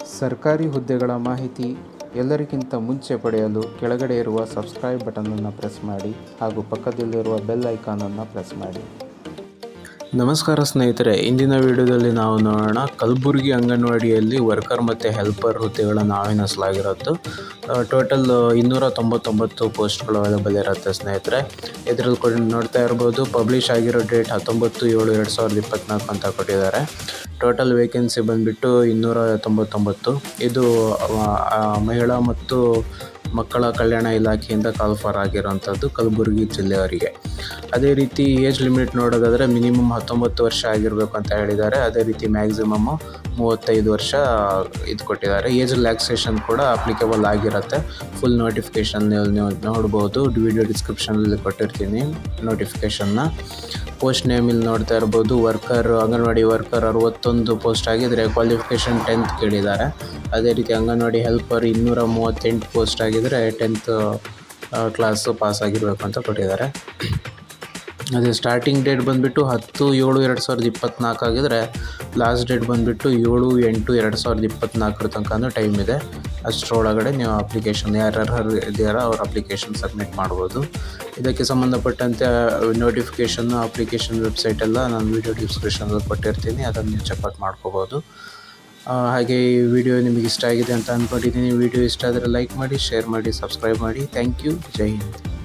ಸರ್ಕಾರಿ ಹುದ್ದೆಗಳ ಮಾಹಿತಿ ಎಲ್ಲರಿಗಿಂತ ಮುಂಚೆ ಪಡೆಯಲು ಕೆಳಗಡೆ ಇರುವ ಸಬ್ಸ್ಕ್ರೈಬ್ ಬಟನನ್ನು ಪ್ರೆಸ್ ಮಾಡಿ ಹಾಗೂ ಪಕ್ಕದಲ್ಲಿರುವ ಬೆಲ್ ಐಕಾನನ್ನು ಪ್ರೆಸ್ ಮಾಡಿ ನಮಸ್ಕಾರ ಸ್ನೇಹಿತರೆ ಇಂದಿನ ವಿಡಿಯೋದಲ್ಲಿ ನಾವು ನೋಡೋಣ ಕಲಬುರಗಿ ಅಂಗನವಾಡಿಯಲ್ಲಿ ವರ್ಕರ್ ಮತ್ತು ಹೆಲ್ಪರ್ ಹುದ್ದೆಗಳನ್ನು ಆಹ್ವಾನಿಸಲಾಗಿರೋದು ಟೋಟಲ್ ಇನ್ನೂರ ತೊಂಬತ್ತೊಂಬತ್ತು ಪೋಸ್ಟ್ಗಳು ಅವೈಲೇಬಲ್ ಇರುತ್ತೆ ಸ್ನೇಹಿತರೆ ಇದರಲ್ಲಿ ಕೂಡ ನೋಡ್ತಾ ಇರ್ಬೋದು ಪಬ್ಲಿಷ್ ಆಗಿರೋ ಡೇಟ್ ಹತ್ತೊಂಬತ್ತು ಏಳು ಎರಡು ಸಾವಿರದ ಇಪ್ಪತ್ತ್ನಾಲ್ಕು ಅಂತ ಕೊಟ್ಟಿದ್ದಾರೆ ಟೋಟಲ್ ವೇಕೆನ್ಸಿ ಬಂದುಬಿಟ್ಟು ಇನ್ನೂರ ತೊಂಬತ್ತೊಂಬತ್ತು ಇದು ಆ, ಮಹಿಳಾ ಮತ್ತು ಮಕ್ಕಳ ಕಲ್ಯಾಣ ಇಲಾಖೆಯಿಂದ ಕಾಲ್ಫರ್ ಆಗಿರೋಂಥದ್ದು ಕಲಬುರಗಿ ಜಿಲ್ಲೆಯವರಿಗೆ ಅದೇ ರೀತಿ ಏಜ್ ಲಿಮಿಟ್ ನೋಡೋದಾದರೆ ಮಿನಿಮಮ್ ಹತ್ತೊಂಬತ್ತು ವರ್ಷ ಆಗಿರಬೇಕು ಅಂತ ಹೇಳಿದ್ದಾರೆ ಅದೇ ರೀತಿ ಮ್ಯಾಕ್ಸಿಮಮ್ಮು ಮೂವತ್ತೈದು ವರ್ಷ ಇದು ಕೊಟ್ಟಿದ್ದಾರೆ ಏಜ್ ರಿಲ್ಯಾಕ್ಸೇಷನ್ ಕೂಡ ಅಪ್ಲಿಕೇಬಲ್ ಆಗಿರುತ್ತೆ ಫುಲ್ ನೋಟಿಫಿಕೇಷನ್ ನೀವು ನೀವು ನೋಡ್ಬೋದು ವಿಡಿಯೋ ಡಿಸ್ಕ್ರಿಪ್ಷನಲ್ಲಿ ಕೊಟ್ಟಿರ್ತೀನಿ ನೋಟಿಫಿಕೇಷನ್ನ ಪೋಸ್ಟ್ ನೇಮ್ ಇಲ್ಲಿ ನೋಡ್ತಾ ಇರ್ಬೋದು ವರ್ಕರ್ ಅಂಗನವಾಡಿ ವರ್ಕರ್ ಅರವತ್ತೊಂದು ಪೋಸ್ಟ್ ಆಗಿದ್ರೆ ಕ್ವಾಲಿಫಿಕೇಷನ್ ಟೆಂತ್ ಕೇಳಿದ್ದಾರೆ ಅದೇ ರೀತಿ ಅಂಗನವಾಡಿ ಹೆಲ್ಪರ್ ಇನ್ನೂರ ಮೂವತ್ತೆಂಟು ಪೋಸ್ಟ್ ಆಗಿದ್ರೆ ಟೆಂತ್ ಕ್ಲಾಸು ಪಾಸ್ ಆಗಿರಬೇಕು ಅಂತ ಕೊಟ್ಟಿದ್ದಾರೆ ಅದೇ ಸ್ಟಾರ್ಟಿಂಗ್ ಡೇಟ್ ಬಂದುಬಿಟ್ಟು ಹತ್ತು ಏಳು ಎರಡು ಸಾವಿರದ ಇಪ್ಪತ್ತ್ನಾಲ್ಕು ಆಗಿದ್ರೆ ಲಾಸ್ಟ್ ಡೇಟ್ ಬಂದುಬಿಟ್ಟು ಏಳು ಎಂಟು ಎರಡು ಸಾವಿರದ ಇಪ್ಪತ್ತ್ನಾಲ್ಕರ ತನಕ ಟೈಮ್ ಇದೆ ಅಷ್ಟರೊಳಗಡೆ ನೀವು ಅಪ್ಲಿಕೇಶನ್ ಯಾರ್ಯಾರು ಇದ್ದೀರಾ ಅವ್ರ ಅಪ್ಲಿಕೇಶನ್ ಸಬ್ಮಿಟ್ ಮಾಡ್ಬೋದು ಇದಕ್ಕೆ ಸಂಬಂಧಪಟ್ಟಂತೆ ನೋಟಿಫಿಕೇಷನ್ನು ಅಪ್ಲಿಕೇಶನ್ ವೆಬ್ಸೈಟೆಲ್ಲ ನಾನು ವೀಡಿಯೋ ಡಿಸ್ಕ್ರಿಪ್ಷನಲ್ಲಿ ಕೊಟ್ಟಿರ್ತೀನಿ ಅದನ್ನು ನೀವು ಚೆಕ್ಔಟ್ ಮಾಡ್ಕೋಬೋದು ಆ, ಹಾಗೆ ಈ ವಿಡಿಯೋ ನಿಮಗೆ ಇಷ್ಟ ಆಗಿದೆ ಅಂತ ಅಂದ್ಕೊಂಡಿದ್ದೀನಿ ವಿಡಿಯೋ ಇಷ್ಟ ಆದರೆ ಲೈಕ್ ಮಾಡಿ ಶೇರ್ ಮಾಡಿ ಸಬ್ಸ್ಕ್ರೈಬ್ ಮಾಡಿ ಥ್ಯಾಂಕ್ ಯು ಜೈ ಹಿಂದ್